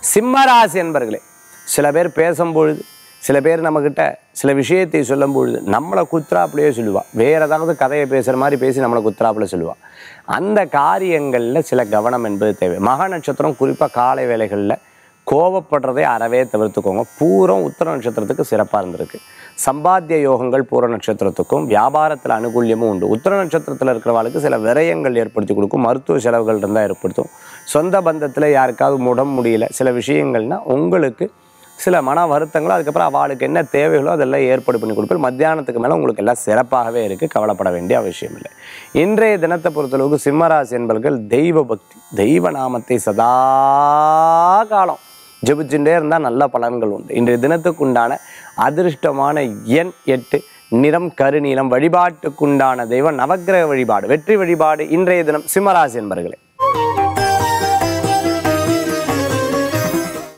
சிம்மராசி என்பர்களே சில பேர் பேசும்பொழுது சில பேர் நம்மக்கிட்ட சில விஷயத்தை சொல்லும் பொழுது நம்மளை குத்துறாப்புலையே சொல்லுவா வேற ஏதாவது கதையை பேசுகிற மாதிரி பேசி நம்மளை குத்துறாப்புல சொல்லுவா அந்த காரியங்களில் சில கவனம் என்பது தேவை மக நட்சத்திரம் குறிப்பாக காலை வேளைகளில் கோவப்படுறதை அறவே தவிர்த்துக்கோங்க பூரம் உத்தர நட்சத்திரத்துக்கு சிறப்பாக இருந்திருக்கு சம்பாத்திய யோகங்கள் பூர நட்சத்திரத்துக்கும் வியாபாரத்தில் அனுகூல்யமும் உண்டு உத்தர நட்சத்திரத்தில் இருக்கிறவாளுக்கு சில விரயங்கள் ஏற்படுத்தி கொடுக்கும் மருத்துவ செலவுகள் இருந்தால் ஏற்படுத்தும் சொந்த பந்தத்தில் யாருக்காவது முடம் முடியல சில விஷயங்கள்னா உங்களுக்கு சில மன வருத்தங்களும் அதுக்கப்புறம் அவளுக்கு என்ன தேவைகளோ அதெல்லாம் ஏற்பாடு பண்ணி கொடுப்பேன் மத்தியானத்துக்கு மேலே உங்களுக்கு எல்லாம் சிறப்பாகவே இருக்குது கவலைப்பட வேண்டிய அவசியம் இல்லை இன்றைய தினத்தை பொறுத்தளவுக்கு சிம்மராசி என்பர்கள் தெய்வ பக்தி தெய்வ நாமத்தை சதா காலம் ஜெபிச்சுட்டே இருந்தால் நல்ல பலன்கள் உண்டு இன்றைய தினத்துக்கு உண்டான அதிர்ஷ்டமான எண் எட்டு நிறம் கருநீலம் வழிபாட்டுக்குண்டான தெய்வம் நவக்கிரக வழிபாடு வெற்றி வழிபாடு இன்றைய தினம் சிம்மராசி என்பர்களே